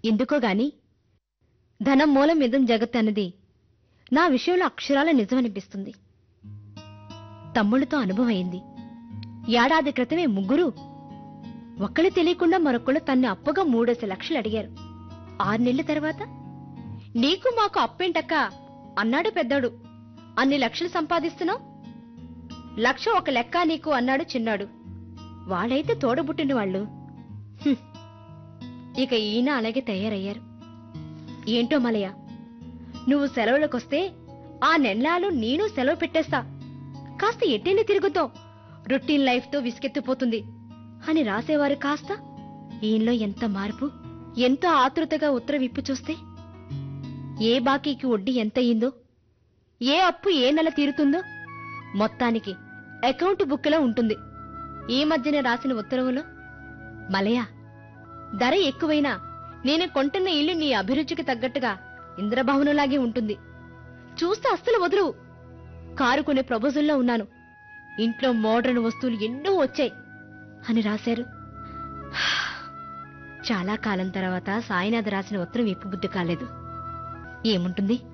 ఎందుకో గాని ధనం మూలం మిదం జగత్ అన్నది నా విషయంలో అక్షరాల నిజమనిపిస్తుంది తమ్ముళ్ళతో అనుభవమైంది ఏడాది క్రితమే ముగ్గురు ఒక్కళ్ళు తెలియకుండా మరొకళ్ళు తన్ని అప్పుగా మూడేసి లక్షలు అడిగారు ఆరు నెలల తర్వాత నీకు మాకు అప్పేంటక్క అన్నాడు పెద్దోడు అన్ని లక్షలు సంపాదిస్తున్నావు లక్ష ఒక లెక్క నీకు అన్నాడు చిన్నాడు వాళ్ళైతే తోడబుట్టిన వాళ్ళు హ్మ్. ఇక ఈయన అలాగే తయారయ్యారు ఏంటో మలయ నువ్వు సెలవులకొస్తే ఆ నెల్లాలు నేను సెలవు పెట్టేస్తా కాస్త ఎట్టేని తిరుగుతాం రొటీన్ లైఫ్తో విసుకెత్తిపోతుంది అని రాసేవారు కాస్త ఈయనలో ఎంత మార్పు ఎంతో ఆతృతగా ఉత్తరం ఇప్పి చూస్తే ఏ బాకీకి వడ్డీ ఎంత అయిందో ఏ అప్పు ఏ నెల తీరుతుందో మొత్తానికి అకౌంట్ బుక్లో ఉంటుంది ఈ మధ్యనే రాసిన ఉత్తర్వులో మలయ ధర ఎక్కువైనా నేను కొంటున్న ఇల్లు నీ అభిరుచికి తగ్గట్టుగా ఇంద్రభవనంలాగే ఉంటుంది చూస్తే అస్సలు వదలవు కారు కొనే ప్రపోజల్లో ఉన్నాను ఇంట్లో మోడ్రన్ వస్తువులు ఎన్నో వచ్చాయి అని రాశారు చాలా కాలం తర్వాత సాయినాథ్ రాసిన ఉత్తరం ఇప్పు బుద్ధి కాలేదు ఏముంటుంది